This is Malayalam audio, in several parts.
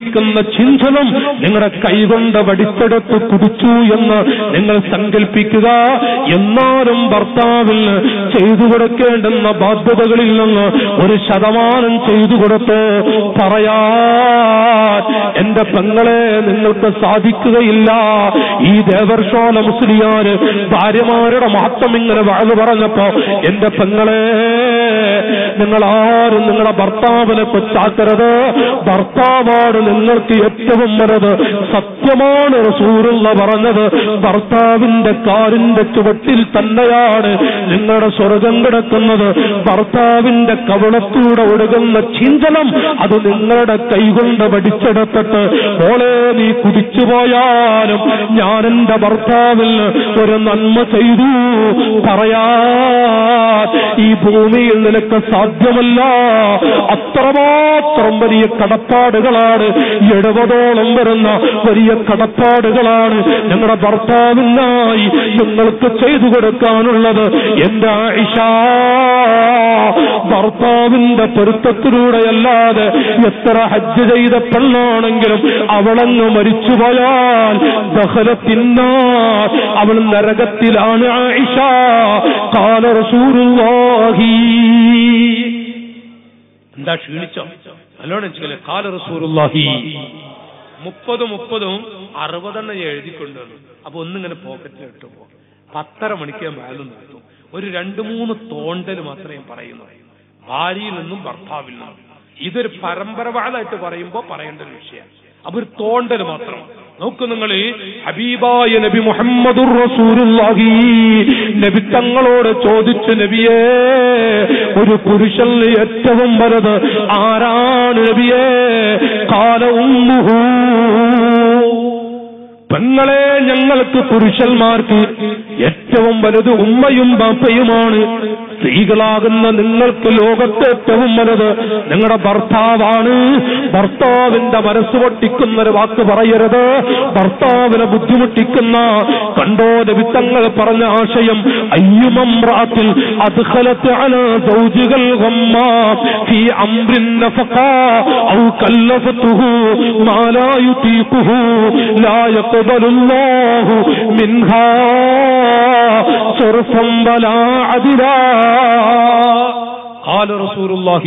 ക്കുന്ന ചിന്തനം നിങ്ങളുടെ കൈകൊണ്ട് വടിച്ചെടുത്ത് കുടിച്ചു എന്ന് നിങ്ങൾ സങ്കല്പിക്കുക എന്നാലും ഭർത്താവിന് ചെയ്തു കൊടുക്കേണ്ടുന്ന ബാധ്യതകളിൽ നിന്ന് ഒരു ശതമാനം ചെയ്തു കൊടുത്ത് പറയാൻ എന്റെ പെങ്ങളെ നിങ്ങൾക്ക് സാധിക്കുകയില്ല ഈ ദേവർഷോല മുസ്ലിയാര് ഭാര്യമാരുടെ മഹത്വം ഇങ്ങനെ വാഴ് പറഞ്ഞപ്പോ എന്റെ പെങ്ങളെ നിങ്ങൾ ആരും നിങ്ങളുടെ ഭർത്താവിനെ കൊച്ചാക്കരുത് ഭർത്താവാണ് നിങ്ങൾക്ക് ഏറ്റവും വലുത് സത്യമാണ് റസൂറുള്ള പറഞ്ഞത് ഭർത്താവിന്റെ കാലിന്റെ ചുവട്ടിൽ തന്നെയാണ് നിങ്ങളുടെ സ്വർഗം കിടക്കുന്നത് ഭർത്താവിന്റെ കവളത്തൂടെ ഒഴുകുന്ന ചിന്തനം അത് നിങ്ങളുടെ കൈകൊണ്ട് വടിച്ചെടുത്തിട്ട് മോളെ നീ കുടിച്ചു പോയാലും ഞാൻ എന്റെ ഭർത്താവിൽ ഒരു നന്മ ചെയ്തു പറയാ ഈ ഭൂമിയിൽ നിനക്ക് സാധ്യമല്ല അത്രമാത്രം വലിയ കടപ്പാടുകളാണ് എഴുപതോളം വരുന്ന വലിയ കടപ്പാടുകളാണ് ഞങ്ങളുടെ ഭർത്താവിനായി നിങ്ങൾക്ക് ചെയ്തു കൊടുക്കാനുള്ളത് എന്റെ ആയിഷ ഭർത്താവിന്റെ പൊരുത്തത്തിലൂടെയല്ലാതെ എത്ര ഹജ്ജ് ചെയ്ത പെണ്ണാണെങ്കിലും അവളങ്ങ് മരിച്ചുപോയാൽ ദഹലത്തിന്നാർ അവൾ നരകത്തിലാണ് ആയിഷ കാല റസൂറുല്ലാഹി എന്താ ക്ഷീണിച്ചോ നല്ലോണം ചെയ്യല്ലേ കാല റസൂറുല്ലാഹി മുപ്പതും മുപ്പതും അറുപതെണ്ണം ഞാൻ എഴുതിക്കൊണ്ടുവന്നു അപ്പൊ ഒന്നിങ്ങനെ പോക്കറ്റിൽ ഇട്ടു പോകും പത്തര മണിക്ക് ഞാൻ വാലും നിർത്തും ഒരു രണ്ട് മൂന്ന് തോണ്ടൽ മാത്രമേ ഞാൻ പറയുന്നു ഭാര്യയിൽ നിന്നും ഭർത്താവിൽ നിന്നും ഇതൊരു പരമ്പരവാദമായിട്ട് പറയുമ്പോ പറയേണ്ട ഒരു വിഷയം അപ്പൊ ഒരു തോണ്ടൽ മാത്രം നോക്കൂ നിങ്ങൾ ഹബീബായ നബി മുഹമ്മദുർ റസൂലുള്ളാഹി നബി തങ്ങളോട് ചോദിച്ചു നബിയേ ഒരു പുരുഷന് ഏറ്റവും വലുത് ആരാണ് നബിയേ കാല ഉമ്മുഹു പെങ്ങളെ ഞങ്ങൾക്ക് പുരുഷന്മാർക്ക് ഏറ്റവും വലുത് ഉമ്മയും ബാപ്പയുമാണ് സ്ത്രീകളാകുന്ന നിങ്ങൾക്ക് ലോകത്ത് ഏറ്റവും വലുത് നിങ്ങളുടെ ഭർത്താവാണ് ഭർത്താവിന്റെ മനസ്സ് പൊട്ടിക്കുന്ന ഒരു വാക്ക് പറയരുത് ഭർത്താവിനെ ബുദ്ധിമുട്ടിക്കുന്ന കണ്ടോ നബിത്തങ്ങൾ പറഞ്ഞ ആശയം അയ്യുമമ്രാത്തിൽ അദ്ഖലത്ത് അല സൗജുകൾ في أمر النفقة أو كلفته ما لا يطيقه لا يقبل الله منها صرفا ولا عدلا قال رسول الله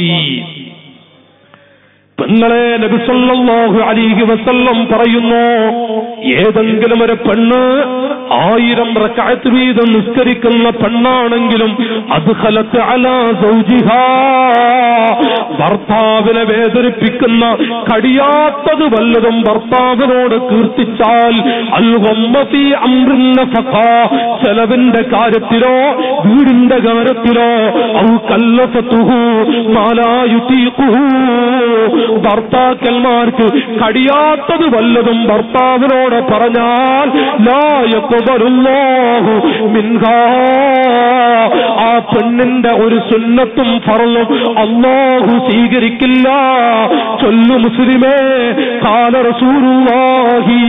പെങ്ങളെ നബി സല്ലല്ലാഹു അലൈഹി വസല്ലം പറയുന്നു ഏതെങ്കിലും ഒരു പെണ്ണ് ആയിരം റക്അത്ത് വീതം നിസ്കരിക്കുന്ന പെണ്ണാണെങ്കിലും അത് ഖലത്ത് അലാ സൗജിഹാ ഭർത്താവിനെ വേദനിപ്പിക്കുന്ന കടിയാത്തത് വല്ലതും ഭർത്താവിനോട് കീർത്തിച്ചാൽ അൽ ഗമ്മത്തി അംറിൻ നഫഖ ചെലവിന്റെ കാര്യത്തിലോ വീടിന്റെ കാര്യത്തിലോ ഔ കല്ലഫത്തുഹു മാലാ യുതീഖുഹു ഭർത്താക്കന്മാർക്ക് കടിയാത്തത് വല്ലതും ഭർത്താവിനോട് പറഞ്ഞാൽ ലായക്കുവരുല്ലാഹു മിൻഹാ ആ പെണ്ണിന്റെ ഒരു സുന്നത്തും ഫറലും അള്ളാഹു സ്വീകരിക്കില്ല ചൊല്ലു മുസ്ലിമേ കാല റസൂലുള്ളാഹി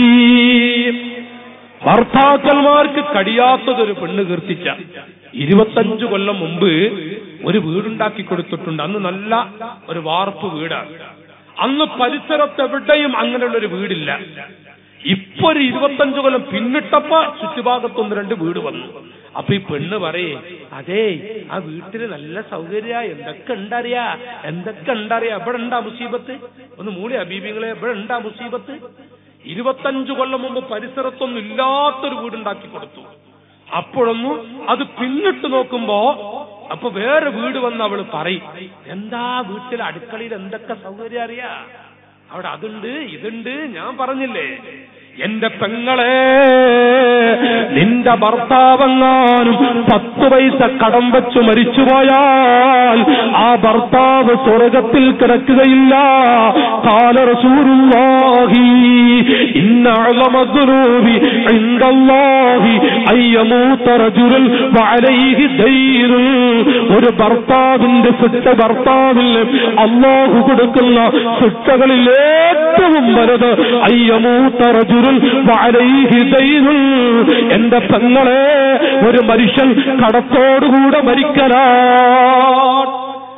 ഭർത്താക്കന്മാർക്ക് കഴിയാത്തതൊരു പെണ്ണ് കീർത്തിച്ച ഇരുപത്തഞ്ചു കൊല്ലം മുമ്പ് ഒരു വീടുണ്ടാക്കി കൊടുത്തിട്ടുണ്ട് അന്ന് നല്ല ഒരു വാർപ്പ് വീടാണ് അന്ന് പരിസരത്ത് എവിടെയും അങ്ങനെയുള്ള ഒരു വീടില്ല ഇപ്പൊ ഒരു ഇരുപത്തഞ്ചു കൊല്ലം പിന്നിട്ടപ്പോ ചുറ്റുഭാഗത്തൊന്ന് രണ്ട് വീട് വന്നു അപ്പൊ ഈ പെണ്ണ് പറയേ അതേ ആ വീട്ടില് നല്ല സൗകര്യ എന്തൊക്കെ ഉണ്ടറിയാ എന്തൊക്കെ ഉണ്ടറിയാ എവിടെ ഉണ്ടാ മുസീബത്ത് ഒന്ന് മൂളി അബീബികളെ എവിടെ ഉണ്ടാ മുസീബത്ത് ഇരുപത്തഞ്ചു കൊല്ലം മുമ്പ് പരിസരത്തൊന്നും ഇല്ലാത്തൊരു വീടുണ്ടാക്കി കൊടുത്തു അപ്പോഴൊന്നും അത് പിന്നിട്ട് നോക്കുമ്പോ അപ്പൊ വേറെ വീട് വന്ന് അവള് പറയും എന്താ വീട്ടിൽ അടുക്കളയിൽ എന്തൊക്കെ സൗകര്യം അറിയാ അവിടെ അതുണ്ട് ഇതുണ്ട് ഞാൻ പറഞ്ഞില്ലേ എന്റെ പെങ്ങളെ നിന്റെ ഭർത്താവെങ്ങാനും പത്ത് പൈസ കടം വെച്ചു മരിച്ചുപോയാൽ ആ ഭർത്താവ് സ്വർഗത്തിൽ കിടക്കുകയില്ല കാല റസൂലുള്ളാഹി ഇന്ന അഅ്ലമ الذنوب عند الله أن يموت رجل وعليه دين ഒരു ഭർത്താവിന്റെ ശിക്ഷ ഭർത്താവിന് അള്ളാഹു കൊടുക്കുന്ന ശിക്ഷകളിൽ ഏറ്റവും വലുത് അയ്യമൂത്ത റജുരുൽ വഅലൈഹി ദൈനുൽ എന്റെ പെങ്ങളെ ഒരു മനുഷ്യൻ കടത്തോടുകൂടെ മരിക്കലാണ്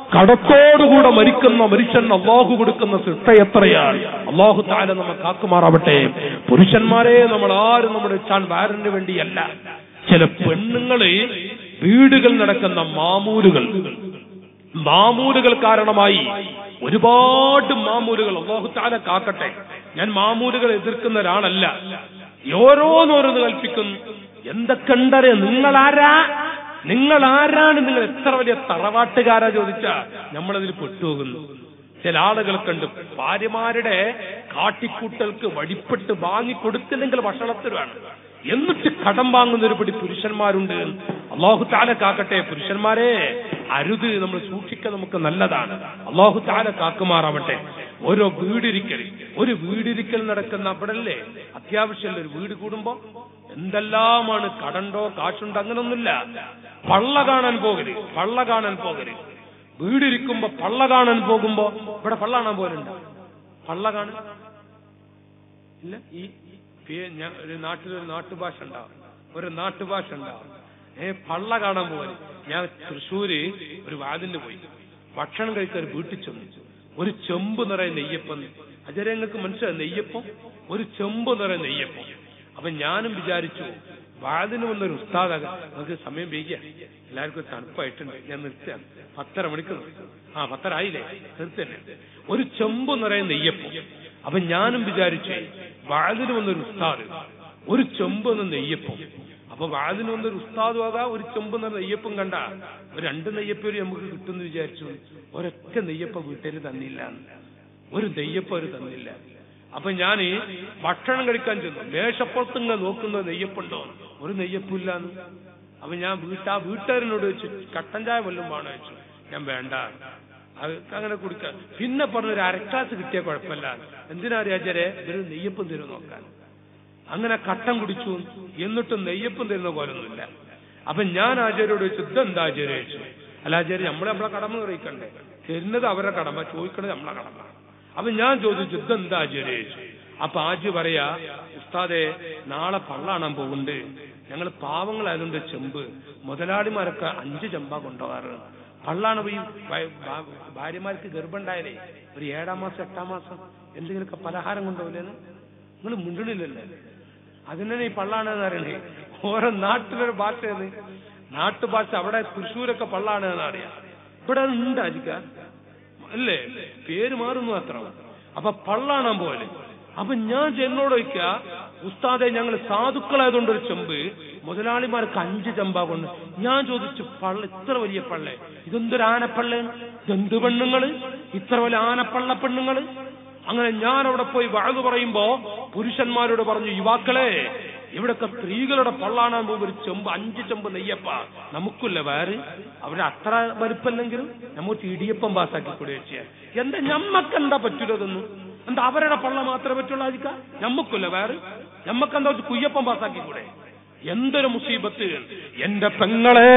കടത്തോടുകൂടെ മരിക്കുന്ന മനുഷ്യൻ അള്ളാഹു കൊടുക്കുന്ന ശിക്ഷ എത്രയാണ് അള്ളാഹു താല നമ്മെ കാക്കുമാറാവട്ടെ പുരുഷന്മാരെ നമ്മൾ ആരും നമ്മുടെ ചാൻ വാരന് വേണ്ടിയല്ല ചില പെണ്ണുങ്ങള് വീടുകൾ നടക്കുന്ന മാമൂലുകൾ മാമൂലുകൾ കാരണമായി ഒരുപാട് മാമൂലുകൾ അള്ളാഹു താല കാക്കട്ടെ ഞാൻ മാമൂലുകൾ എതിർക്കുന്ന ഒരാളല്ല ഓരോന്നോരോന്ന് കൽപ്പിക്കുന്നു എന്തൊക്കെണ്ടറിയ നിങ്ങളാരാ നിങ്ങൾ ആരാണ് നിങ്ങൾ എത്ര വലിയ തറവാട്ടുകാരാ ചോദിച്ചാ നമ്മളതിൽ പെട്ടുപോകുന്നു ചില ആളുകളെ കണ്ട് ഭാര്യമാരുടെ കാട്ടിക്കൂട്ടൽക്ക് വടിപ്പെട്ട് വാങ്ങിക്കൊടുത്തില്ലെങ്കിൽ ഭക്ഷണത്തിലാണ് എന്നിട്ട് കടം വാങ്ങുന്ന ഒരു പിടി പുരുഷന്മാരുണ്ട് അള്ളാഹു താല കാക്കട്ടെ പുരുഷന്മാരെ അരുത് നമ്മൾ സൂക്ഷിക്കാൻ നമുക്ക് നല്ലതാണ് അള്ളാഹു താല കാക്കുമാറാവട്ടെ ഓരോ വീടിരിക്കൽ ഒരു വീടിരിക്കൽ നടക്കുന്ന അവിടല്ലേ അത്യാവശ്യമല്ല ഒരു വീട് കൂടുമ്പോ എന്തെല്ലാമാണ് കടണ്ടോ കാശുണ്ടോ അങ്ങനൊന്നുമില്ല പള്ള കാണാൻ പോകരുത് പള്ള കാണാൻ പോകരുത് വീടിരിക്കുമ്പോ പള്ള കാണാൻ പോകുമ്പോ ഇവിടെ പള്ള കാണാൻ പോലുണ്ടോ പള്ള കാണാൻ ഇല്ല ഈ പേ- ഞാൻ ഒരു നാട്ടിലൊരു നാട്ടുഭാഷ ഉണ്ടാവും ഒരു നാട്ടുഭാഷ ഉണ്ടാവും ഏ പള്ള കാണാൻ പോലെ ഞാൻ തൃശ്ശൂര് ഒരു വാതിന് പോയി ഭക്ഷണം കഴിക്കാൻ ഒരു വീട്ടിൽ ചെന്നു ഒരു ചെമ്പ് നിറയെ നെയ്യപ്പം അജരങ്ങൾക്ക് മനസ്സിലായി നെയ്യപ്പം ഒരു ചെമ്പ് നിറയെ നെയ്യപ്പം അപ്പൊ ഞാനും വിചാരിച്ചു വാതിന് വന്നൊരു ഉസ്താദാകാം നമുക്ക് സമയം വൈകിയ എല്ലാവർക്കും തണുപ്പായിട്ടുണ്ട് ഞാൻ നിർത്തുകയാണ് പത്തര മണിക്ക് നിർത്തും ആ പത്തര ആയില്ലേ നിർത്തന്നെ ഒരു ചെമ്പ് നിറയെ നെയ്യപ്പം അപ്പൊ ഞാനും വിചാരിച്ചു വാതിന് വന്നൊരു ഉസ്താദ് ഒരു ചെമ്പ് എന്ന നെയ്യപ്പം അപ്പൊ വാതിന് വന്നൊരു ഉസ്താദും ആകാം ഒരു ചെമ്പ് എന്ന നെയ്യപ്പം കണ്ട ഒരു രണ്ട് നെയ്യപ്പേര് നമുക്ക് കിട്ടുമെന്ന് വിചാരിച്ചു ഒരൊറ്റ നെയ്യപ്പം വീട്ടിൽ തന്നില്ല ഒരു നെയ്യപ്പം അവർ തന്നില്ല അപ്പൊ ഞാൻ ഭക്ഷണം കഴിക്കാൻ ചെന്നു മേശപ്പുറത്ത് ഇങ്ങനെ നോക്കുന്ന നെയ്യപ്പുണ്ടോ ഒരു നെയ്യപ്പില്ലാന്ന് അപ്പൊ ഞാൻ വീട്ടാ വീട്ടുകാരനോട് വെച്ചു കട്ടൻ ചായ വല്ലതും വേണോ വെച്ചു ഞാൻ വേണ്ട അത് അങ്ങനെ കുടിക്കാൻ പിന്നെ പറഞ്ഞൊരു അരക്കാസ് കിട്ടിയ കുഴപ്പമില്ല എന്തിനാ രാജരെ ഇതൊരു നെയ്യപ്പം തരും നോക്കാൻ അങ്ങനെ കട്ടൻ കുടിച്ചു എന്നിട്ടും നെയ്യപ്പം തരുന്ന പോലൊന്നുമില്ല അപ്പൊ ഞാൻ ആചാര്യോട് ചോദിച്ചു ഇതെന്താ ആചാര്യ ചോദിച്ചു അല്ല ആചാര്യ നമ്മളെ നമ്മളെ കടമ നിർവഹിക്കണ്ടേ തരുന്നത് അവരുടെ കടമ ചോദിക്കണത് നമ്മളെ കടമ അപ്പൊ ഞാൻ ചോദിച്ചു ഇതെന്താ ആചാര്യ ചോദിച്ചു അപ്പൊ ആജ് പറയാ ഉസ്താദെ നാളെ പള്ളാണാൻ പോകുന്നുണ്ട് ഞങ്ങൾ പാവങ്ങളായതുകൊണ്ട് ചെമ്പ് മുതലാളിമാരൊക്കെ അഞ്ച് ചെമ്പാ കൊണ്ടുപോകാറ് പള്ളാണ് ഈ ഭ- ഭ- ഭാര്യമാർക്ക് ഗർഭമുണ്ടായാലേ ഒരു ഏഴാം മാസം എട്ടാം മാസം എന്തെങ്കിലുമൊക്കെ പലഹാരം കൊണ്ടുപോകില്ലെന്ന് നിങ്ങൾ മുണ്ടണില്ലല്ലേ അതിനാണ് ഈ പള്ളാണെന്ന് അറിയണേ ഓരോ നാട്ടിലൊരു ഭാഷയാണ് നാട്ടുഭാഷ അവിടെ തൃശ്ശൂരൊക്കെ പള്ളാണ് എന്ന് അറിയാം ഇവിടെ ഉണ്ട് അജിക്ക അല്ലേ പേര് മാറുന്നു അത്ര അപ്പൊ പള്ളാണാൻ പോലെ അപ്പൊ ഞാൻ എന്നോട് ചോദിക്ക ഉസ്താദെ ഞങ്ങൾ സാധുക്കളായതുകൊണ്ട് ഒരു ചെമ്പ് മുതലാളിമാർക്ക് അഞ്ച് ചെമ്പാ കൊണ്ട് ഞാൻ ചോദിച്ചു പള്ള ഇത്ര വലിയ പള്ളേ ഇതെന്തൊരു ആനപ്പള്ളേ ഇതെന്ത് പെണ്ണുങ്ങള് ഇത്ര വലിയ ആനപ്പള്ള പെണ്ണുങ്ങള് അങ്ങനെ ഞാൻ അവിടെ പോയി വഴതു പറയുമ്പോ പുരുഷന്മാരോട് പറഞ്ഞു യുവാക്കളെ ഇവിടൊക്കെ സ്ത്രീകളുടെ പള്ളാണാൻ പോകുമ്പോ ഒരു ചെമ്പ് അഞ്ച് ചെമ്പ് നെയ്യപ്പ നമുക്കില്ല വേറെ അവര് അത്ര വലുപ്പല്ലെങ്കിലും നമുക്ക് ഇടിയപ്പം പാസ്സാക്കി കൂടെ വെച്ചാൽ എന്താ ഞമ്മക്ക് എന്താ പറ്റൂലതൊന്നും എന്താ അവരുടെ പള്ള മാത്രമേ പറ്റുള്ളൂ ആയിരിക്ക ഞമ്മക്കില്ല വേറെ ഞമ്മക്കെന്താ ഒരു കുയ്യപ്പം പാസ്സാക്കി കൂടെ എന്തൊരു മുസീബത്ത് എന്റെ പെങ്ങളെ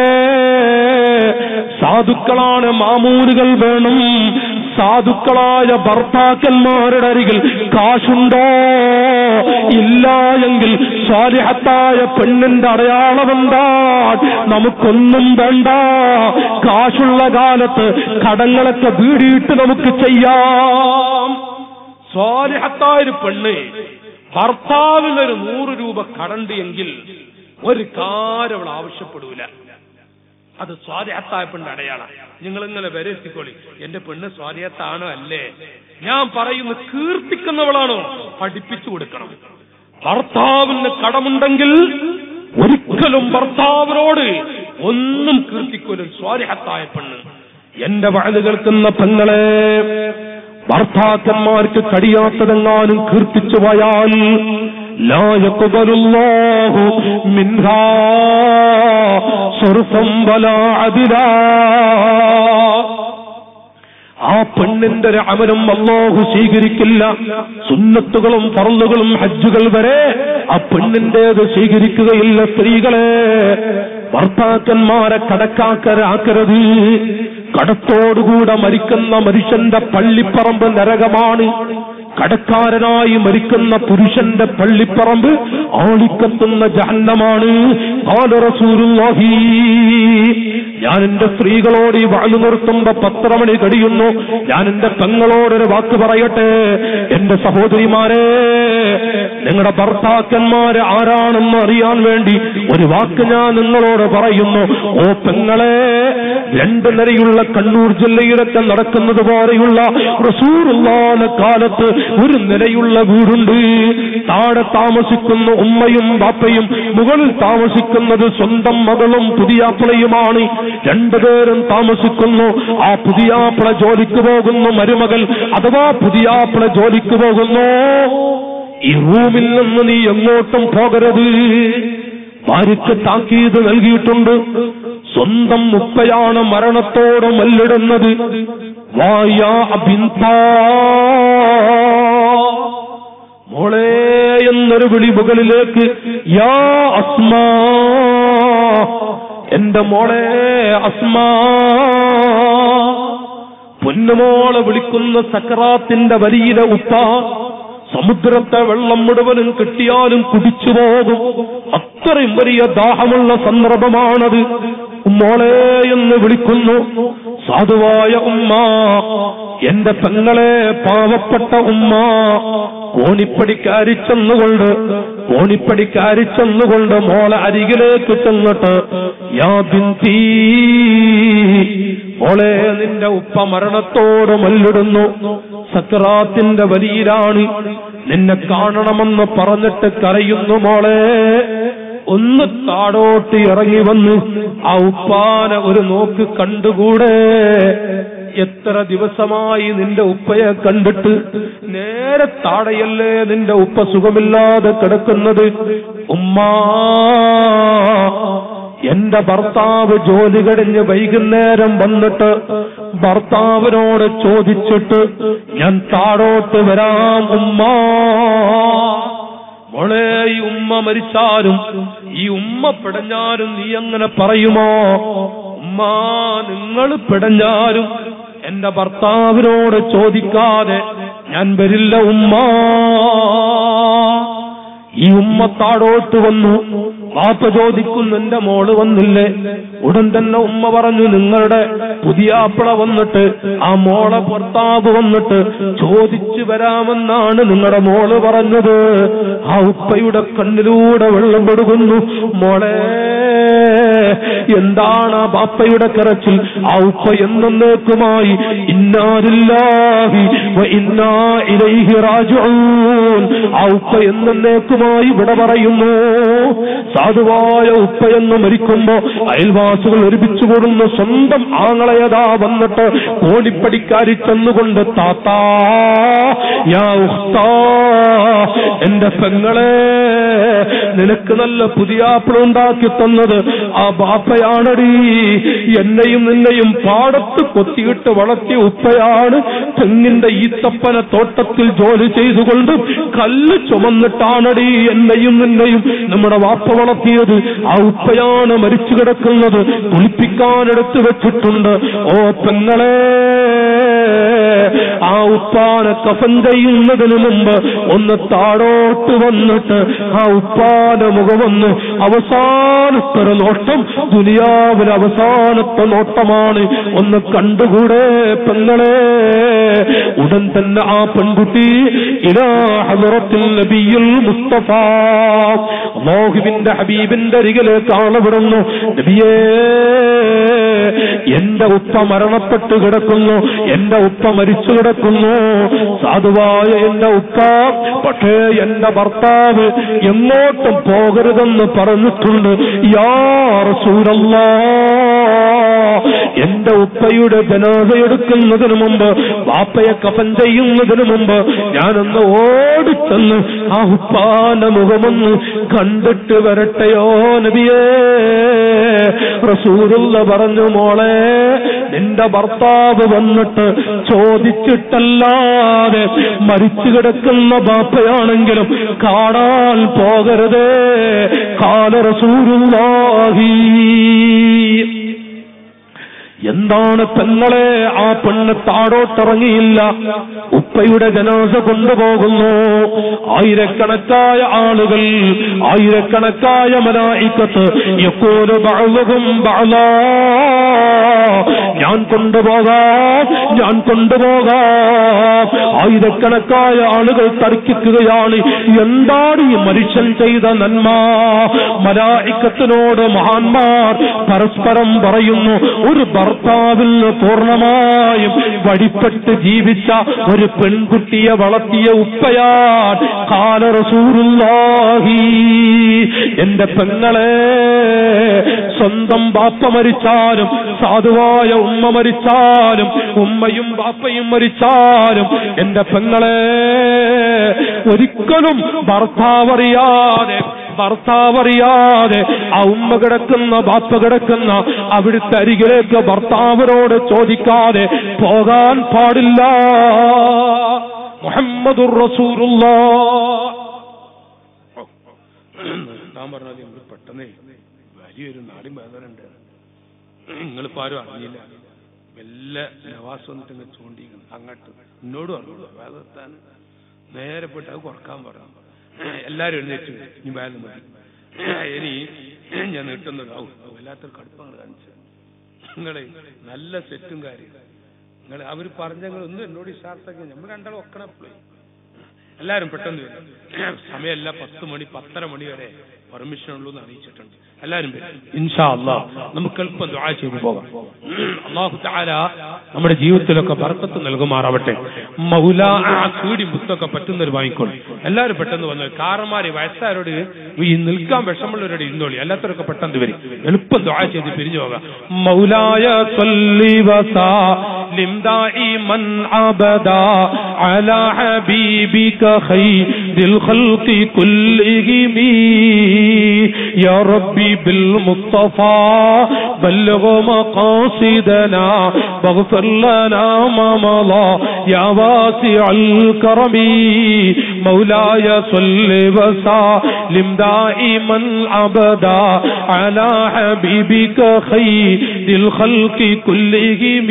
സാധുക്കളാണ് മാമൂലുകൾ വേണം സാധുക്കളായ ഭർത്താക്കന്മാരുടെ അരികിൽ കാശുണ്ടോ ഇല്ല എങ്കിൽ സ്വാരിഹത്തായ പെണ്ണിന്റെ അടയാളമെന്താ നമുക്കൊന്നും വേണ്ട കാശുള്ള കാലത്ത് കടങ്ങളൊക്കെ വീടിയിട്ട് നമുക്ക് ചെയ്യാം സ്വാലിഹത്തായ ഒരു പെണ്ണ് ഭർത്താവിന് ഒരു നൂറ് രൂപ കടണ്ട് എങ്കിൽ ഒരു കാര്യം അവൾ ആവശ്യപ്പെടൂല അത് സ്വാധീനത്തായ പെണ്ണ് അടയാള നിങ്ങൾ ഇങ്ങനെ വരെത്തിക്കോളി എന്റെ പെണ്ണ് സ്വാധീനത്താണോ അല്ലേ ഞാൻ പറയുന്നു കീർത്തിക്കുന്നവളാണോ പഠിപ്പിച്ചു കൊടുക്കണം ഭർത്താവിന് കടമുണ്ടെങ്കിൽ ഒരിക്കലും ഭർത്താവിനോട് ഒന്നും കീർത്തിക്കൊരു സ്വാധീനത്തായ പെണ്ണ് എന്റെ വഴുത് കേൾക്കുന്ന പെങ്ങളെ ഭർത്താക്കന്മാർക്ക് കഴിയാത്തതെങ്ങാനും കീർത്തിച്ചു പോയാൽ ലാ യഖ്ബലുല്ലാഹു മിൻഹാ സർഫം വലാ അദിലാ ആ പെണ്ണിന്റെ ഒരു അമലും അള്ളാഹു സ്വീകരിക്കില്ല സുന്നത്തുകളും ഫറലുകളും ഹജ്ജുകൾ വരെ ആ പെണ്ണിന്റേത് സ്വീകരിക്കുകയില്ല സ്ത്രീകളെ ഭർത്താക്കന്മാരെ കടക്കാക്കരാക്കരുത് കടത്തോടുകൂടെ മരിക്കുന്ന മനുഷ്യന്റെ പള്ളിപ്പറമ്പ് നരകമാണ് കടക്കാരനായി മരിക്കുന്ന പുരുഷന്റെ പള്ളിപ്പറമ്പ് ആളിക്കത്തുന്ന ജഹന്നമാണ് ഖാല റസൂലുള്ളാഹി ഞാൻ എന്റെ സ്ത്രീകളോട് ഈ വാഴു നിർത്തുമ്പോ പത്ര മണി കഴിയുന്നു ഞാൻ എന്റെ പെങ്ങളോടൊരു വാക്ക് പറയട്ടെ എന്റെ സഹോദരിമാരെ നിങ്ങളുടെ ഭർത്താക്കന്മാര് ആരാണെന്ന് അറിയാൻ വേണ്ടി ഒരു വാക്ക് ഞാൻ നിങ്ങളോട് പറയുന്നു ഓ പെങ്ങളെ രണ്ട് നിലയുള്ള കണ്ണൂർ ജില്ലയിലൊക്കെ നടക്കുന്നത് പോലെയുള്ള റസൂറുള്ളാന കാലത്ത് ഒരു നിലയുള്ള വീടുണ്ട് താഴെ താമസിക്കുന്ന ഉമ്മയും ബാപ്പയും മുകളിൽ താമസിക്കുന്നത് സ്വന്തം മകളും പുതിയാപ്പിളയുമാണ് രണ്ടുപേരും താമസിക്കുന്നു ആ പുതിയാപ്പിള ജോലിക്ക് പോകുന്നു മരുമകൾ അഥവാ പുതിയാപ്പിള ജോലിക്ക് പോകുന്നു ഈ റൂമിൽ നിന്ന് നീ എങ്ങോട്ടും പോകരുത് ഭാര്യയ്ക്ക് താക്കീത് നൽകിയിട്ടുണ്ട് സ്വന്തം മുപ്പയാണ് മരണത്തോട് മല്ലിടുന്നത് വായാ ബിന്താ മോളെ എന്നൊരു വിളി മുകളിലേക്ക് യാ അസ്മാ എന്റെ മോളെ അസ്മാ പൊന്നുമോളെ വിളിക്കുന്ന സക്കറാത്തിന്റെ വലിയ ഉപ്പ സമുദ്രത്തെ വെള്ളം മുഴുവനും കിട്ടിയാലും കുടിച്ചു പോകും അത്രയും വലിയ ദാഹമുള്ള സന്ദർഭമാണത് മോളെ എന്ന് വിളിക്കുന്നു സാധുവായ ഉമ്മ എന്റെ പെങ്ങളെ പാവപ്പെട്ട ഉമ്മ കോണിപ്പടിക്കാരി ചെന്നുകൊണ്ട് കോണിപ്പടിക്കാരി ചെന്നുകൊണ്ട് മോളെ അരികിലേക്ക് ചെന്നിട്ട് യാ ബിന്തി മോളെ നിന്റെ ഉപ്പ മരണത്തോട് മല്ലിടുന്നു സക്രാത്തിന്റെ വലിയിലാണ് നിന്നെ കാണണമെന്ന് പറഞ്ഞിട്ട് കരയുന്നു മോളെ ഒന്ന് താടോട്ട് ഇറങ്ങി വന്ന് ആ ഉപ്പാന ഒരു നോക്ക് കണ്ടുകൂടെ എത്ര ദിവസമായി നിന്റെ ഉപ്പയെ കണ്ടിട്ട് നേരെ താടയല്ലേ നിന്റെ ഉപ്പ സുഖമില്ലാതെ കിടക്കുന്നത് ഉമ്മാ എന്റെ ഭർത്താവ് ജോലി കഴിഞ്ഞ് വൈകുന്നേരം വന്നിട്ട് ഭർത്താവിനോട് ചോദിച്ചിട്ട് ഞാൻ താഴോട്ട് വരാം ഉമ്മ മോളെ ഈ ഉമ്മ മരിച്ചാലും ഈ ഉമ്മ പിടഞ്ഞാലും നീ അങ്ങനെ പറയുമോ ഉമ്മ നിങ്ങൾ പിടഞ്ഞാലും എന്റെ ഭർത്താവിനോട് ചോദിക്കാതെ ഞാൻ വരില്ല ഉമ്മ ഈ ഉമ്മ താഴോട്ട് വന്നു വാപ്പ ചോദിക്കുന്നു എന്റെ മോള് വന്നില്ലേ ഉടൻ തന്നെ ഉമ്മ പറഞ്ഞു നിങ്ങളുടെ പുതിയാപ്പിള വന്നിട്ട് ആ മോളെ ഭർത്താവ് വന്നിട്ട് ചോദിച്ചു വരാമെന്നാണ് നിങ്ങളുടെ മോള് പറഞ്ഞത് ആ ഉപ്പയുടെ കണ്ണിലൂടെ വെള്ളം കൊടുക്കുന്നു മോളെ എന്താണ് ആ ബാപ്പയുടെ കരച്ചിൽ ആ ഉപ്പ എന്നേക്കുമായി ഇന്നാരില്ലാഹി വ ഇന്നാ ഇലൈഹി റാജിഊൻ ആ ഉപ്പ എന്നേക്കുമായി ഇവിടെ പറയുന്നു സാധുവായ ഉപ്പയെന്ന് മരിക്കുമ്പോ അയൽവാസികൾ ഒരുമിച്ച് കൂടുന്ന സ്വന്തം ആങ്ങളയതാ വന്നിട്ട് കോടിപ്പടിക്കാരി ചെന്നുകൊണ്ട് താത്താ യാ ഉഖ്താ എന്റെ പെങ്ങളെ നിനക്ക് നല്ല പുതിയാപ്പിളുണ്ടാക്കി തന്നത് ആ ബാപ്പയാണടി എന്നെയും നിന്നെയും പാടത്ത് കൊത്തിയിട്ട് വളർത്തിയ ഉപ്പയാണ് തെങ്ങിന്റെ ഈത്തപ്പന തോട്ടത്തിൽ ജോലി ചെയ്തുകൊണ്ട് കല്ല് ചുമന്നിട്ടാണടി എന്നെയും നിന്നെയും നമ്മുടെ വാപ്പ വളർത്തിയത് ആ ഉപ്പയാണ് മരിച്ചു കിടക്കുന്നത് കുളിപ്പിക്കാനെടുത്ത് വെച്ചിട്ടുണ്ട് ഓ പെങ്ങളെ ആ ഉപ്പാനെ കഫൻ ചെയ്യുന്നതിന് മുമ്പ് ഒന്ന് താഴോട്ട് വന്നിട്ട് ആ ഉപ്പാന്റെ മുഖമൊന്ന് അവസാനത്തെ ഒരു നോട്ടം ദുനിയാവിലെ അവസാനത്തെ നോട്ടമാണ് ഒന്ന് കണ്ടുകൂടെ പെങ്ങളെ ഉടൻ തന്നെ ആ പെൺകുട്ടി ഇലാ ഹദറത്തിൽ നബിയുൽ മുസ്തഫ മോഹിബിന്റെ ഹബീബിന്റെ അരികിലേക്ക് ആളവിടുന്നു നബിയേ എന്റെ ഉപ്പ മരണപ്പെട്ട് കിടക്കുന്നു എന്റെ ഉപ്പ മരിച്ചു കിടക്കുന്നു സാധുവായ എന്റെ ഉപ്പ പക്ഷേ എന്റെ ഭർത്താവ് എങ്ങോട്ടും പോകരുതെന്ന് പറഞ്ഞിട്ടുണ്ട് യാ റസൂലല്ലാ എന്റെ ഉപ്പയുടെ ജനാസ എടുക്കുന്നതിന് മുമ്പ് വാപ്പയെ കഫൻ ചെയ്യുന്നതിന് മുമ്പ് ഞാനൊന്ന് ഓടിച്ചെന്ന് ആ ഉപ്പാന്റെ മുഖമൊന്ന് കണ്ടിട്ട് വരട്ടെയോ നബിയേ റസൂലുള്ള പറഞ്ഞു മോളെ നിന്റെ ഭർത്താവ് വന്നിട്ട് ചോദിച്ചിട്ടല്ലാതെ മരിച്ചു കിടക്കുന്ന ബാപ്പയാണെങ്കിലും കാണാൻ പോകരുതേ കാല റസൂലുള്ളാഹി എന്താണ് പെങ്ങളെ ആ പെണ്ണ് താഴോട്ടിറങ്ങിയില്ല ഉപ്പയുടെ ജനാസ കൊണ്ടുപോകുന്നു ആയിരക്കണക്കായ ആളുകൾ ആയിരക്കണക്കായ മലായിക്കത്ത് എപ്പോഴും ബഅളുഹും ബഅലാ. ഞാൻ കൊണ്ടുപോകാം ഞാൻ കൊണ്ടുപോകാം ആയിരക്കണക്കായ ആളുകൾ തർക്കിക്കുകയാണ് എന്താണ് ഈ മനുഷ്യൻ ചെയ്ത നന്മ മലായിക്കത്തിനോട് മഹാന്മാർ പരസ്പരം പറയുന്നു ഒരു ഭർത്താവിൽ നിന്ന് പൂർണ്ണമായും വഴിപ്പെട്ട് ജീവിച്ച ഒരു പെൺകുട്ടിയെ വളർത്തിയ ഉപ്പയാൻ കാല റസൂലുള്ളാഹി എന്റെ പെങ്ങളെ സ്വന്തം ബാപ്പ മരിച്ചാലും സാധുവായ ഉമ്മ മരിച്ചാലും ഉമ്മയും ബാപ്പയും മരിച്ചാലും എന്റെ പെങ്ങളെ ഒരിക്കലും ഭർത്താവറിയാതെ ഭർത്താവറിയാതെ ആ ഉമ്മ കിടക്കുന്ന ബാപ്പ കിടക്കുന്ന അവിടുത്തെ അരികിലേക്ക് ഭർത്താവിനോട് ചോദിക്കാതെ പോകാൻ പാടില്ല മുഹമ്മദുർ റസൂലുള്ള ഞാൻ പറഞ്ഞത് നിങ്ങൾ പെട്ടെന്നേ വലിയൊരു നാടി വേദന ഉണ്ട് നിങ്ങളിപ്പോ ആരും അറിഞ്ഞില്ല മെല്ലെ നവാസ് വന്നിട്ട് ഇങ്ങനെ ചൂണ്ടിക്കണം അങ്ങോട്ട് എന്നോട് പറഞ്ഞു വേദത്താൻ നേരെ പോയിട്ട് അത് കുറക്കാൻ പറഞ്ഞു എല്ലാരും എഴുന്നേറ്റ് ഇനി വേദന മതി ഇനി ഞാൻ നീട്ടുന്നതാവും വല്ലാത്തൊരു കടുപ്പങ്ങൾ കാണിച്ചു നിങ്ങളെ നല്ല സെറ്റും കാര്യം നിങ്ങൾ അവർ പറഞ്ഞങ്ങൾ ഒന്നും എന്നോട് ഇഷാർത്താക്കി നമ്മൾ രണ്ടാളും ഒക്കണപ്പോഴേ എല്ലാരും പെട്ടെന്ന് വരും സമയമല്ല പത്ത് മണി പത്തര മണി വരെ പെർമിഷൻ ഉള്ളൂ എന്ന് അറിയിച്ചിട്ടുണ്ട് എല്ലാരും വരും ഇൻഷാ അല്ലാ നമുക്ക് എളുപ്പം ദുആ ചെയ്തു പോകാം അള്ളാഹു തആല നമ്മുടെ ജീവിതത്തിലൊക്കെ ബർക്കത്ത് നൽകുമാറാവട്ടെ മൗല ആ കീടി മുത്തൊക്കെ പറ്റുന്നവർ വാങ്ങിക്കോളൂ എല്ലാവരും പെട്ടെന്ന് വന്നു കാറന്മാര് വയസ്സാരോട് ഈ നിൽക്കാൻ വിഷമുള്ളവരോട് ഇരുന്നോളി അല്ലാത്തവരൊക്കെ പെട്ടെന്ന് വരും എളുപ്പം ദുആ ചെയ്ത് പിരിഞ്ഞു പോകാം മൗലായ സ്വല്ലി വസാലിം ദായിമൻ അബദാ അലാ ഹബീബിക ഖൈറിൽ ഖൽഖി കുല്ലിഹിം يا ربي بالمصطفى بلغ مقاصدنا واغفر لنا ما مضى يا واسع الكرم مولاي صل وسلم دائما ابدا على حبيبك خير الخلق كلهم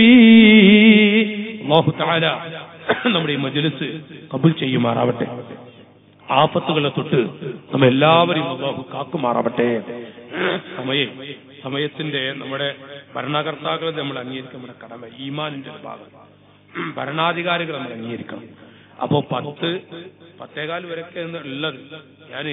الله تعالى നമ്മുടെ ഈ മജ്ലിസ് കബൂൽ ചെയ്യുമാറാവട്ടെ ആപത്തുകളെ തൊട്ട് നമ്മ എല്ലാവരെയും അള്ളാഹു കാക്കുമാറാവട്ടെ സമയം സമയത്തിന്റെ നമ്മുടെ ഭരണകർത്താക്കളെ നമ്മൾ അംഗീകരിക്കാൻ നമ്മുടെ കടമ ഈമാനിന്റെ ഒരു ഭാഗം ഭരണാധികാരികൾ നമ്മൾ അംഗീകരിക്കണം അപ്പോ പത്ത് പത്തേകാൽ വരെയൊക്കെ ഉള്ളത് ഞാന്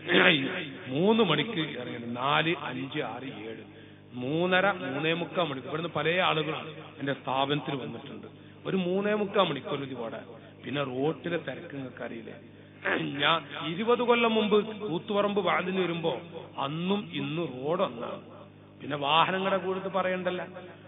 മൂന്ന് മണിക്ക് ഇറങ്ങി നാല് അഞ്ച് ആറ് ഏഴ് മൂന്നര മൂന്നേ മുക്കാൽ മണിക്കൂർ ഇവിടുന്ന് പല ആളുകളും എന്റെ സ്ഥാപനത്തിൽ വന്നിട്ടുണ്ട് ഒരു മൂന്നേ മുക്കാൽ മണിക്കൂർ ഇത് പോടാ പിന്നെ റോട്ടിലെ തിരക്ക് നിങ്ങൾക്ക് അറിയില്ലേ ഞാൻ ഇരുപത് കൊല്ലം മുമ്പ് കൂത്തുപറമ്പ് വാതിന് വരുമ്പോ അന്നും ഇന്നും റോഡ് ഒന്നാണ് പിന്നെ വാഹനങ്ങളുടെ കൂടുതൽ പറയണ്ടല്ല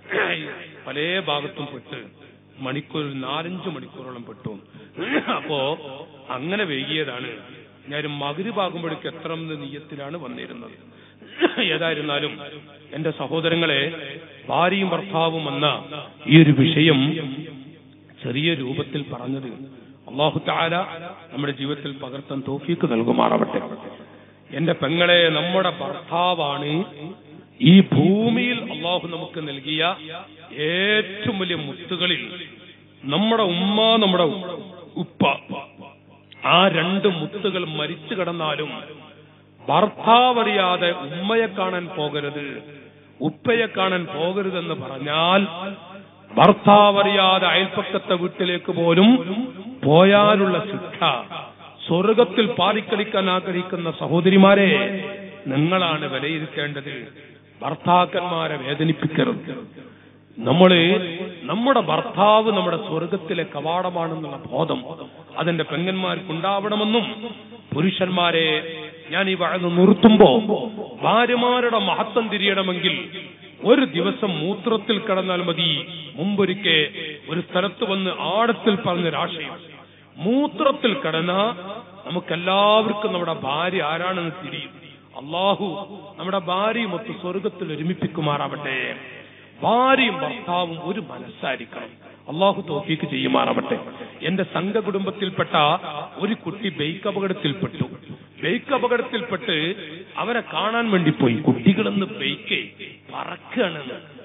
പല ഭാഗത്തും പെട്ട് മണിക്കൂർ നാലഞ്ച് മണിക്കൂറോളം പെട്ടു അപ്പോ അങ്ങനെ വൈകിയതാണ് ഞാൻ മകുരുപാകുമ്പോഴേക്ക് എത്ര നീയത്തിലാണ് വന്നിരുന്നത് ഏതായിരുന്നാലും എന്റെ സഹോദരങ്ങളെ ഭാര്യയും ഭർത്താവും എന്ന ഈ ഒരു വിഷയം ചെറിയ രൂപത്തിൽ പറഞ്ഞത് അള്ളാഹു താല നമ്മുടെ ജീവിതത്തിൽ പകർത്താൻ തോഫീക്ക് നൽകുമാറാവട്ടെ എന്റെ പെങ്ങളെ നമ്മുടെ ഭർത്താവാണ് ഈ ഭൂമിയിൽ അള്ളാഹു നമുക്ക് നൽകിയ ഏറ്റവും വലിയ മുത്തുകളിൽ നമ്മുടെ ഉമ്മ നമ്മുടെ ഉപ്പ ആ രണ്ട് മുത്തുകൾ മരിച്ചു കിടന്നാലും ഭർത്താവറിയാതെ ഉമ്മയെ കാണാൻ പോകരുത് ഉപ്പയെ കാണാൻ പോകരുതെന്ന് പറഞ്ഞാൽ ഭർത്താവറിയാതെ അയൽപ്പക്കത്തെ വീട്ടിലേക്ക് പോലും പോയാലുള്ള ശിക്ഷ സ്വർഗത്തിൽ പാറിക്കളിക്കാൻ ആഗ്രഹിക്കുന്ന സഹോദരിമാരെ നിങ്ങളാണ് വിലയിരുത്തേണ്ടത് ഭർത്താക്കന്മാരെ വേദനിപ്പിക്കരുത് നമ്മള് നമ്മുടെ ഭർത്താവ് നമ്മുടെ സ്വർഗത്തിലെ കവാടമാണെന്നുള്ള ബോധം അതിന്റെ പെങ്ങന്മാർക്ക് ഉണ്ടാവണമെന്നും പുരുഷന്മാരെ ഞാൻ ഈ വഴന്ന് നിർത്തുമ്പോ ഭാര്യമാരുടെ മഹത്വം തിരിയണമെങ്കിൽ ഒരു ദിവസം മൂത്രത്തിൽ കിടന്നാൽ മതി മുമ്പൊരിക്കെ ഒരു സ്ഥലത്ത് വന്ന് ആഴത്തിൽ പറഞ്ഞൊരാശയം മൂത്രത്തിൽ കിടന്ന നമുക്കെല്ലാവർക്കും നമ്മുടെ ഭാര്യ ആരാണെന്ന് തിരിയും അള്ളാഹു നമ്മുടെ ഭാര്യയും ഒത്ത് സ്വർഗത്തിൽ ഒരുമിപ്പിക്കുമാറാവട്ടെ ഭാര്യയും ഭർത്താവും ഒരു മനസ്സായിരിക്കണം അള്ളാഹു തോഫീക്ക് ചെയ്യുമാറാവട്ടെ എന്റെ സംഘ കുടുംബത്തിൽപ്പെട്ട ഒരു കുട്ടി ബൈക്ക് അപകടത്തിൽപ്പെട്ടു ബൈക്ക് അപകടത്തിൽപ്പെട്ട് അവരെ കാണാൻ വേണ്ടി പോയി കുട്ടികളെന്ന് ബൈക്ക് പറക്കുകയാണ്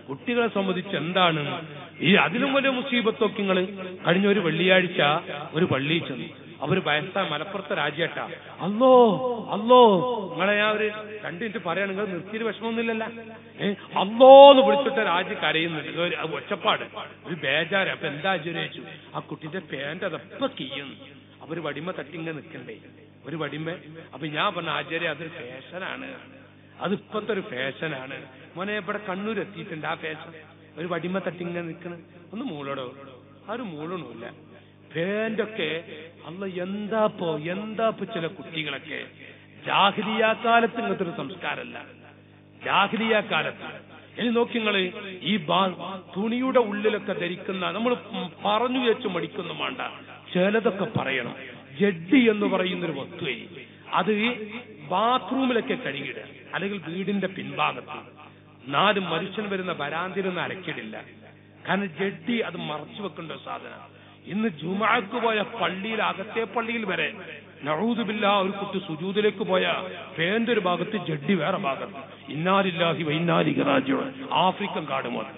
കുട്ടികളെ സംബന്ധിച്ച് എന്താണ് ഈ അതിലും വലിയ മുസീബത്തൊക്കെ നിങ്ങൾ കഴിഞ്ഞ ഒരു വെള്ളിയാഴ്ച ഒരു പള്ളിയിൽ ചെന്നു അവര് വയസ്സാ മലപ്പുറത്തെ രാജ്യട്ടാ അല്ലോ അല്ലോ നിങ്ങളെ ഞാൻ ഒരു രണ്ടു മിനിറ്റ് പറയാണ് നിങ്ങൾ നിർത്തിയിട്ട് വിഷമമൊന്നുമില്ലല്ല ഏ അല്ലോന്ന് വിളിച്ചിട്ട് രാജ്യം കരയുന്നുണ്ട് ഒരു ഒച്ചപ്പാട് ഒരു ബേജാറ് അപ്പൊ എന്താ ചോദിച്ചു ആ കുട്ടിന്റെ പേന്റ് അതെപ്പ കീയുന്നു അവര് വടിമ തട്ടിങ്ങ നിൽക്കണ്ടേ ഒരു വടിമ അപ്പൊ ഞാൻ പറഞ്ഞ ആചാര്യ അതൊരു ഫാഷനാണ് അത് ഇപ്പത്തെ ഒരു ഫാഷനാണ് മോനെ ഇവിടെ കണ്ണൂർ എത്തിയിട്ടുണ്ട് ആ ഫാഷൻ ഒരു വടിമ തട്ടിങ്ങ നിൽക്കണ ഒന്ന് മൂളടോ ആ ഒരു മൂളണമില്ല ഫാൻ്റൊക്കെ അല്ല എന്താപ്പോ എന്താപ്പോ ചില കുട്ടികളൊക്കെ ജാഹിലിയ കാലത്ത് ഇങ്ങനത്തെ ഒരു സംസ്കാരമല്ല ജാഹിലിയ കാലത്ത് ഇനി നോക്കി നിങ്ങള് ഈ ബാ- തുണിയുടെ ഉള്ളിലൊക്കെ ധരിക്കുന്ന നമ്മൾ പറഞ്ഞു വെച്ച് മടിക്കുന്ന വേണ്ട ചിലതൊക്കെ പറയണം ജഡ്ഡി എന്ന് പറയുന്ന ഒരു വസ്തുവേ അത് ബാത്റൂമിലൊക്കെ കഴുകിയിടുക അല്ലെങ്കിൽ വീടിന്റെ പിൻഭാഗത്ത് നാല് മനുഷ്യൻ വരുന്ന വരാന്തിരുന്ന് അരക്കിടില്ല കാരണം ജഡ്ഡി അത് മറച്ചു വെക്കേണ്ട ഒരു സാധനം ഇന്ന് ജുമാക്ക് പോയ പള്ളിയിൽ അകത്തെ പള്ളിയിൽ വരെ നഴൂതുബില്ല ഒരു കുട്ടി സുജൂദിലേക്ക് പോയ പേന്റെ ഒരു ഭാഗത്ത് ജഡ്ഡി വേറെ ഭാഗത്ത് ഇന്നാലില്ലാഹി വൈന്നാലി രാജ്യം ആഫ്രിക്കൻ കാട് പോലെ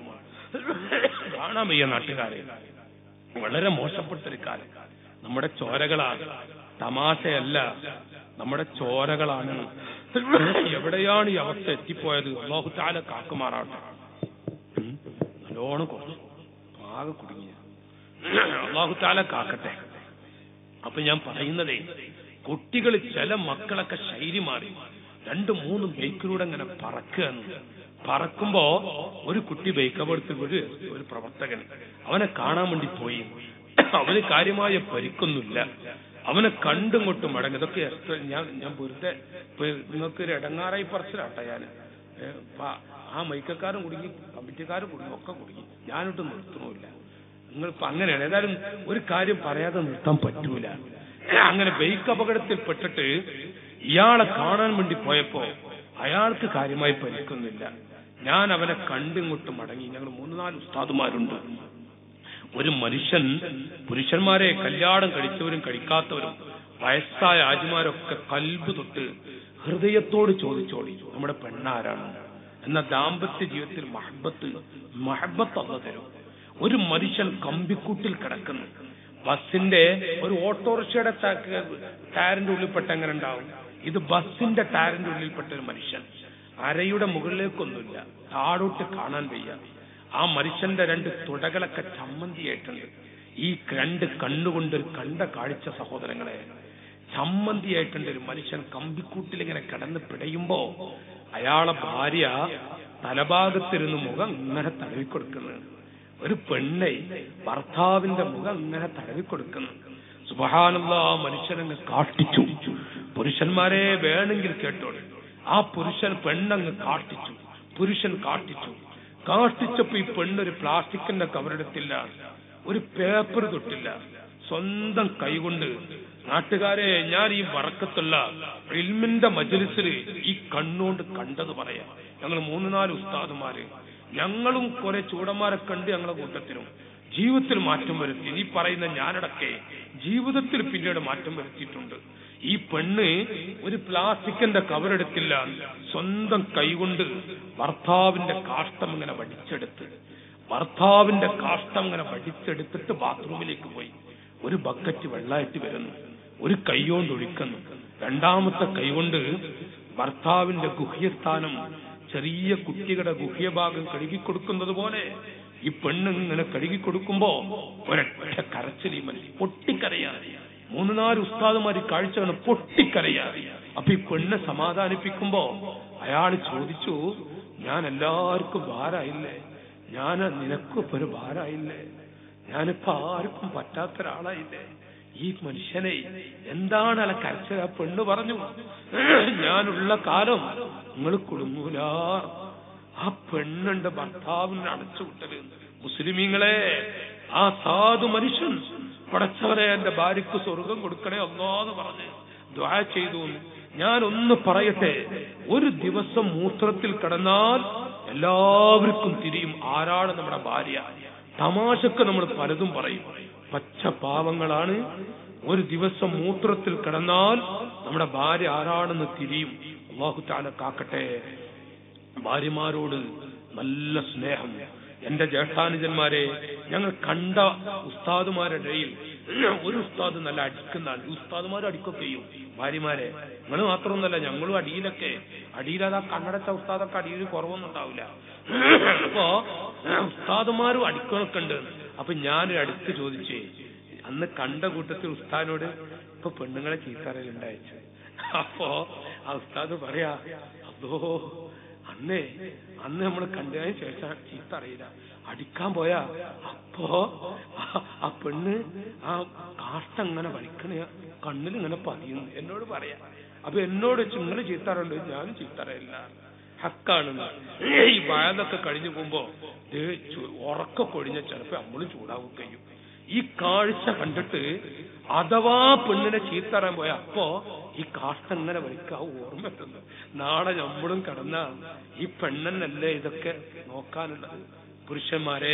കാണാൻ വയ്യ നാട്ടുകാരെ വളരെ മോശപ്പെട്ട ഒരു കാലം നമ്മുടെ ചോരകളാണ് തമാശയല്ല നമ്മുടെ ചോരകളാണ് എവിടെയാണ് ഈ അവസ്ഥ എത്തിപ്പോയത് അള്ളാഹു താല കാക്കുമാറാട്ടെ ഉം. നല്ലോണം കുറച്ചു ആകെ കുടുങ്ങിയ അള്ളാഹു താല കാക്കട്ടെ അപ്പൊ ഞാൻ പറയുന്നതേ കുട്ടികൾ ചില മക്കളൊക്കെ ശൈലി മാറി രണ്ടും മൂന്നും ബൈക്കിലൂടെ അങ്ങനെ പറക്കുകയെന്ന് പറക്കുമ്പോ ഒരു കുട്ടി ബൈക്ക് അപകടത്തിൽ ഒരു ഒരു പ്രവർത്തകൻ അവനെ കാണാൻ വേണ്ടി പോയി അവന് കാര്യമായ പരിക്കൊന്നുമില്ല അവനെ കണ്ടും മടങ്ങി ഇതൊക്കെ എത്ര- ഞാൻ ഞാൻ വെറുതെ ഇപ്പൊ നിങ്ങൾക്ക് ഒരു ഇടങ്ങാറായി പറച്ചിലാട്ടെ ഞാൻ ആ മൈക്കക്കാരും കുടുങ്ങി കമ്മിറ്റിക്കാരും കുടുങ്ങി ഒക്കെ കുടുങ്ങി ഞാനൊട്ട് നിർത്തണമില്ല നിങ്ങൾ ഇപ്പൊ അങ്ങനെയാണ് ഏതായാലും ഒരു കാര്യം പറയാതെ നിർത്താൻ പറ്റൂല അങ്ങനെ ബൈക്ക് അപകടത്തിൽ പെട്ടിട്ട് ഇയാളെ കാണാൻ വേണ്ടി പോയപ്പോ അയാൾക്ക് കാര്യമായി പരിക്കുന്നില്ല ഞാൻ അവനെ കണ്ടിങ്ങോട്ട് മടങ്ങി ഞങ്ങൾ മൂന്ന് നാല് ഉസ്താദുമാരുണ്ട് ഒരു മനുഷ്യൻ പുരുഷന്മാരെ കല്യാണം കഴിച്ചവരും കഴിക്കാത്തവരും വയസ്സായ ആജിമാരൊക്കെ കൽബ് തൊട്ട് ഹൃദയത്തോട് ചോദിച്ചോളി നമ്മുടെ പെണ്ണാരാണ് എന്ന ദാമ്പത്യ ജീവിതത്തിൽ മഹബത്ത് മഹബത്ത് അല്ല തരും ഒരു മനുഷ്യൻ കമ്പിക്കൂട്ടിൽ കിടക്കുന്നു ബസിന്റെ ഒരു ഓട്ടോറിക്ഷയുടെ ടാ- ടയറിന്റെ ഉള്ളിൽപ്പെട്ട എങ്ങനെ ഉണ്ടാവും ഇത് ബസിന്റെ ടയറിന്റെ ഉള്ളിൽപ്പെട്ട ഒരു മനുഷ്യൻ അരയുടെ മുകളിലേക്കൊന്നുമില്ല താഴോട്ട് കാണാൻ വയ്യ ആ മനുഷ്യന്റെ രണ്ട് തുടകളൊക്കെ ചമ്മന്തിയായിട്ടുണ്ട് ഈ രണ്ട് കണ്ണുകൊണ്ട് ഒരു കണ്ട കാഴ്ച സഹോദരങ്ങളെ ചമ്മന്തിയായിട്ടുണ്ട് ഒരു മനുഷ്യൻ കമ്പിക്കൂട്ടിൽ ഇങ്ങനെ കിടന്ന് പിടയുമ്പോ അയാളെ ഭാര്യ തലഭാഗത്തിരുന്ന് മുഖം ഇങ്ങനെ തടവിക്കൊടുക്കുന്നു ഒരു പെണ്ണെ ഭർത്താവിന്റെ മുഖം ഇങ്ങനെ തടവിക്കൊടുക്കുന്നു സുബഹാനുള്ള ആ മനുഷ്യനങ്ങ് കാട്ടിച്ചു പുരുഷന്മാരെ വേണമെങ്കിൽ കേട്ടോളൂ ആ പുരുഷൻ പെണ്ണങ്ങ് കാട്ടിച്ചു പുരുഷൻ കാട്ടിച്ചു കാട്ടിച്ചപ്പോ ഈ പെണ്ണൊരു പ്ലാസ്റ്റിക്കിന്റെ കവറെടുത്തില്ല ഒരു പേപ്പർ തൊട്ടില്ല സ്വന്തം കൈകൊണ്ട് നാട്ടുകാരെ ഞാൻ ഈ വറക്കത്തുള്ള ഇൽമിന്റെ മജലിസിൽ ഈ കണ്ണുകൊണ്ട് കണ്ടത് പറയാം ഞങ്ങൾ മൂന്ന് നാല് ഉസ്താദുമാര് ഞങ്ങളും കുറെ ചൂടന്മാരെ കണ്ട് ഞങ്ങളെ കൂട്ടത്തിലും ജീവിതത്തിൽ മാറ്റം വരുത്തി ഈ പറയുന്ന ഞാനടക്കെ ജീവിതത്തിൽ പിന്നീട് മാറ്റം വരുത്തിയിട്ടുണ്ട് ഈ പെണ്ണ് ഒരു പ്ലാസ്റ്റിക്കിന്റെ കവറെടുത്തില്ല സ്വന്തം കൈകൊണ്ട് ഭർത്താവിന്റെ കാഷ്ടം ഇങ്ങനെ വടിച്ചെടുത്ത് ഭർത്താവിന്റെ കാഷ്ടം ഇങ്ങനെ വടിച്ചെടുത്തിട്ട് ബാത്റൂമിലേക്ക് പോയി ഒരു ബക്കറ്റ് വെള്ളമായിട്ട് വരുന്നു ഒരു കൈകൊണ്ട് ഒഴിക്കുന്നു രണ്ടാമത്തെ കൈകൊണ്ട് ഭർത്താവിന്റെ ഗുഹ്യസ്ഥാനം ചെറിയ കുട്ടികളുടെ ഗുഹ്യഭാഗം കഴുകിക്കൊടുക്കുന്നത് പോലെ ഈ പെണ്ണ് ഇങ്ങനെ കഴുകിക്കൊടുക്കുമ്പോ ഒരൊറ്റ കരച്ചിൽ ഈ മനുഷ്യൻ പൊട്ടിക്കരയാതെ മൂന്ന് നാല് ഉസ്താദുമാര് കാഴ്ച കണ്ട് പൊട്ടിക്കരയാതെ അപ്പൊ ഈ പെണ്ണെ സമാധാനിപ്പിക്കുമ്പോ അയാൾ ചോദിച്ചു ഞാൻ എല്ലാവർക്കും ഭാരായില്ലേ ഞാൻ നിനക്കും ഇപ്പൊ ഒരു ഭാരായില്ലേ ഞാനിപ്പോ ആർക്കും പറ്റാത്ത ഒരാളായില്ലേ ഈ മനുഷ്യനെ എന്താണ് അല്ല കരച്ചത് ആ പെണ്ണ് പറഞ്ഞു ഞാനുള്ള കാലം നിങ്ങൾ കുടുങ്ങൂല ആ പെണ്ണുണ്ട് ഭർത്താവിനെ അടച്ചു വിട്ടത് മുസ്ലിമീങ്ങളെ ആ സാധു മനുഷ്യൻ പടച്ചവരെ എന്റെ ഭാര്യക്ക് സ്വർഗം കൊടുക്കണേ ഒന്നോന്ന് പറഞ്ഞ് ദ്വാ ചെയ്തു ഞാൻ ഒന്ന് പറയട്ടെ ഒരു ദിവസം മൂത്രത്തിൽ കിടന്നാൽ എല്ലാവർക്കും തിരിയും ആരാണ് നമ്മുടെ ഭാര്യ തമാശക്ക് നമ്മൾ പലതും പറയും പച്ച പാവങ്ങളാണ് ഒരു ദിവസം മൂത്രത്തിൽ കിടന്നാൽ നമ്മുടെ ഭാര്യ ആരാണെന്ന് തിരിയും അള്ളാഹു താല കാക്കട്ടെ ഭാര്യമാരോട് നല്ല സ്നേഹം എന്റെ ജ്യേഷ്ഠാനുജന്മാരെ ഞങ്ങൾ കണ്ട ഉസ്താദുമാരുടെ ഇടയിൽ ഒരു ഉസ്താദ് നല്ല അടിക്കുന്ന ആൾ ഉസ്താദുമാർ അടിക്കൊക്കെ ചെയ്യും ഭാര്യമാരെ നിങ്ങൾ മാത്രമൊന്നുമല്ല ഞങ്ങളും അടിയിലൊക്കെ അടിയിലതാ കണ്ണടച്ച ഉസ്താദൊക്കെ അടിയിൽ കുറവൊന്നും ഉണ്ടാവില്ല അപ്പോ ഉസ്താദുമാരും അടിക്കണൊക്കെ ഉണ്ട് അപ്പൊ ഞാൻ അടുത്ത് ചോദിച്ചേ അന്ന് കണ്ട കൂട്ടത്തിൽ ഉസ്താദിനോട് ഇപ്പൊ പെണ്ണുങ്ങളെ ചീത്തറയിലുണ്ടായിച്ചു അപ്പോ ആ ഉസ്താദ് പറയാ അതോ അന്നേ അന്ന് നമ്മൾ കണ്ടതിന് ശേഷം ചീത്ത അറിയില്ല അടിക്കാൻ പോയാ അപ്പോ ആ- ആ പെണ്ണ് ആ കാഷ്ട ഇങ്ങനെ വലിക്കണ കണ്ണിൽ ഇങ്ങനെ പതിയുന്നു എന്നോട് പറയാ അപ്പൊ എന്നോട് നിങ്ങൾ ചീത്തറുണ്ട് ഞാനും ചീത്തറയില്ല ഹക്കാണെന്ന് ഈ വയലൊക്കെ കഴിഞ്ഞു പോകുമ്പോ ദേ ചു- ഉറക്ക പൊഴിഞ്ഞ ചിലപ്പോ നമ്മളും ചൂടാവും കഴിയും ഈ കാഴ്ച കണ്ടിട്ട് അഥവാ പെണ്ണിനെ ചീത്തറാൻ പോയ അപ്പോ ഈ കാഷ്ട ഇങ്ങനെ വലിക്കാ ഓർമ്മ എത്തുന്നു നാളെ നമ്മളും കടന്ന ഈ പെണ്ണന്നല്ലേ ഇതൊക്കെ നോക്കാനുള്ളത് പുരുഷന്മാരെ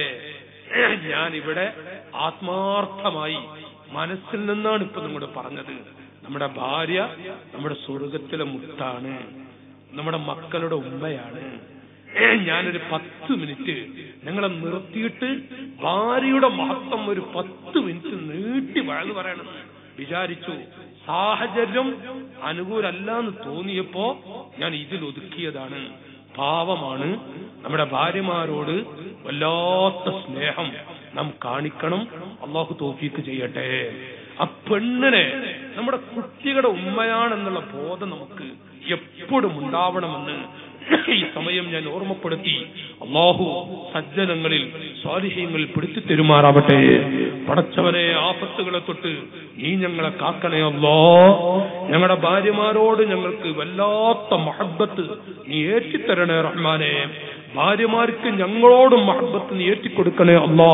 ഞാൻ ഇവിടെ ആത്മാർത്ഥമായി മനസ്സിൽ നിന്നാണ് ഇപ്പൊ നിങ്ങളോട് പറഞ്ഞത് നമ്മുടെ ഭാര്യ നമ്മുടെ സ്വർഗത്തിലെ മുത്താണ് നമ്മുടെ മക്കളുടെ ഉമ്മയാണ് ഞാനൊരു പത്ത് മിനിറ്റ് നിങ്ങളെ നിർത്തിയിട്ട് ഭാര്യയുടെ മഹത്വം ഒരു പത്ത് മിനിറ്റ് നീട്ടി വഴന്ന് പറയണം വിചാരിച്ചു സാഹചര്യം അനുകൂലല്ല എന്ന് തോന്നിയപ്പോ ഞാൻ ഇതിൽ ഒതുക്കിയതാണ് പാവമാണ് നമ്മുടെ ഭാര്യമാരോട് വല്ലാത്ത സ്നേഹം നാം കാണിക്കണം അള്ളാഹു തോഫീക്ക് ചെയ്യട്ടെ ആ പെണ്ണിനെ നമ്മുടെ കുട്ടികളുടെ ഉമ്മയാണെന്നുള്ള ബോധം നമുക്ക് എപ്പോഴും ഉണ്ടാവണമെന്ന് ഈ സമയം ഞാൻ ഓർമ്മപ്പെടുത്തി അള്ളാഹു സജ്ജനങ്ങളിൽ സ്വാലിഹ്യങ്ങളിൽ പിടിച്ചു തെരുമാറാവട്ടെ പടച്ചവനെ ആപത്തുകളെ തൊട്ട് നീ ഞങ്ങളെ കാക്കണേ അല്ലോ ഞങ്ങളുടെ ഭാര്യമാരോട് ഞങ്ങൾക്ക് വല്ലാത്ത മഹബത്ത് നീ ഏറ്റിത്തരണേ റഹ്മാനെ ഭാര്യമാർക്ക് ഞങ്ങളോടും മഹബത്ത് നീ ഏറ്റിക്കൊടുക്കണേ അല്ലാ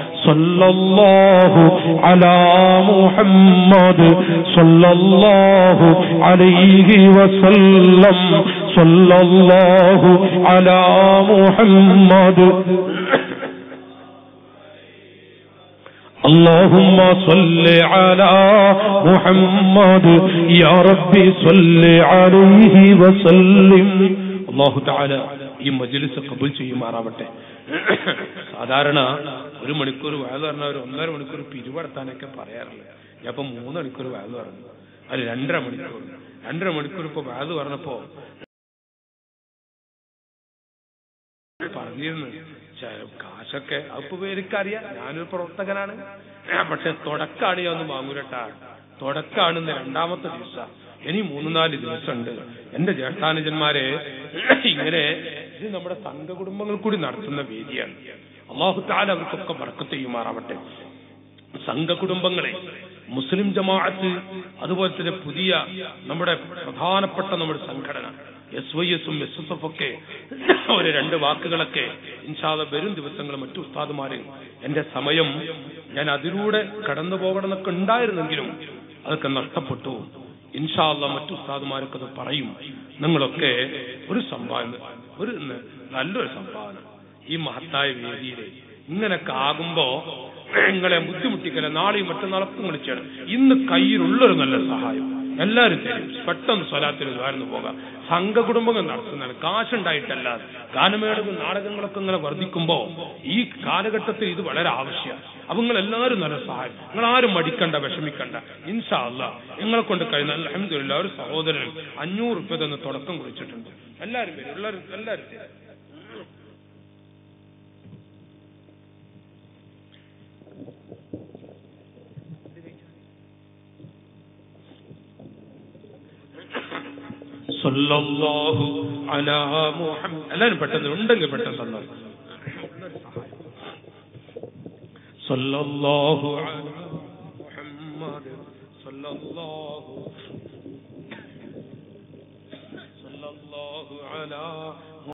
സല്ലല്ലാഹു അലാ മുഹമ്മദ് സല്ലല്ലാഹു അലൈഹി വസല്ലം സല്ലല്ലാഹു അലാ മുഹമ്മദ് اللهم صل على محمد يا ربي صل عليه وسلم الله تعالى ഈ മജ്ലിസ് കബൂൽ ചെയ്യുമാറാവട്ടെ സാധാരണ ഒരു മണിക്കൂർ വയത് പറഞ്ഞ ഒരു ഒന്നര മണിക്കൂർ പിരിവടത്താനൊക്കെ പറയാറുള്ളത് ഞാൻ ഇപ്പൊ മൂന്ന് മണിക്കൂർ വയത് പറഞ്ഞു അത് രണ്ടര മണിക്കൂർ രണ്ടര മണിക്കൂർ ഇപ്പൊ വയത് പറഞ്ഞപ്പോ പറഞ്ഞിരുന്നു ചെ- കാശൊക്കെ അപ്പൊ എനിക്കറിയാം ഞാനൊരു പ്രവർത്തകനാണ് പക്ഷെ തുടക്കാണ് ഞാൻ ഒന്നും വാങ്ങൂലട്ടാ തുടക്കാണ് ഇന്ന് രണ്ടാമത്തെ ദിവസം ഇനി മൂന്ന് നാല് ദിവസമുണ്ട് എന്റെ ജ്യേഷ്ഠാനുജന്മാരെ ഇങ്ങനെ ഇത് നമ്മുടെ സംഘ കുടുംബങ്ങൾ കൂടി നടത്തുന്ന വേദിയാണ് അള്ളാഹു താല അവർക്കൊക്കെ വറക്കത്ത് ചെയ്യുമാറാവട്ടെ സംഘ കുടുംബങ്ങളെ മുസ്ലിം ജമാഅത്ത് അതുപോലെ തന്നെ പുതിയ നമ്മുടെ പ്രധാനപ്പെട്ട നമ്മുടെ സംഘടന എസ് വൈ എസും എസ് എസ് എഫ് ഒക്കെ ഒരു രണ്ട് വാക്കുകളൊക്കെ ഇൻഷാദ വരും ദിവസങ്ങൾ മറ്റു ഉസ്താദുമാര് എന്റെ സമയം ഞാൻ അതിലൂടെ കടന്നു പോകണമെന്നൊക്കെ ഉണ്ടായിരുന്നെങ്കിലും അതൊക്കെ നഷ്ടപ്പെട്ടു ഇൻഷാല്ല മറ്റു ഉസ്താദുമാരൊക്കെ അത് പറയും നിങ്ങളൊക്കെ ഒരു സംഭാവന ഒരു ന- നല്ലൊരു സംഭാവന ഈ മഹത്തായ വേദിയിലെ ഇങ്ങനൊക്കെ ആകുമ്പോ നിങ്ങളെ ബുദ്ധിമുട്ടിക്കല നാളെയും മറ്റന്നാളൊക്കെ നിങ്ങൾ ചെയ്യണം ഇന്ന് കയ്യിലുള്ളൊരു നല്ല സഹായം എല്ലാവരും തരും പെട്ടെന്ന് സ്വലാത്തിൽ ഉയർന്നു പോകാം സംഘ കുടുംബങ്ങൾ നടത്തുന്നതാണ് കാശുണ്ടായിട്ടല്ല ഗാനമേളകളും നാടകങ്ങളൊക്കെ ഇങ്ങനെ വർദ്ധിക്കുമ്പോ ഈ കാലഘട്ടത്തിൽ ഇത് വളരെ ആവശ്യമാണ് അപ്പൊ നിങ്ങൾ എല്ലാവരും നല്ല സഹായം നിങ്ങൾ ആരും മടിക്കണ്ട വിഷമിക്കണ്ട ഇൻഷാ അല്ല നിങ്ങളെ കൊണ്ട് കഴിയുന്ന അലഹമില്ല ഒരു സഹോദരൻ അഞ്ഞൂറ് റുപ്യ തന്നെ തുടക്കം കുറിച്ചിട്ടുണ്ട് എല്ലാവരും വരും എല്ലാവരും എല്ലാവരും തരും സല്ലല്ലാഹു അലാ മുഹമ്മദ് എല്ലാവരും പെട്ടെന്ന് ഉണ്ടെങ്കിൽ പെട്ടെന്ന് തന്നോ സല്ലല്ലാഹു അലാ മുഹമ്മദ് സല്ലല്ലാഹു സല്ലല്ലാഹു അലാ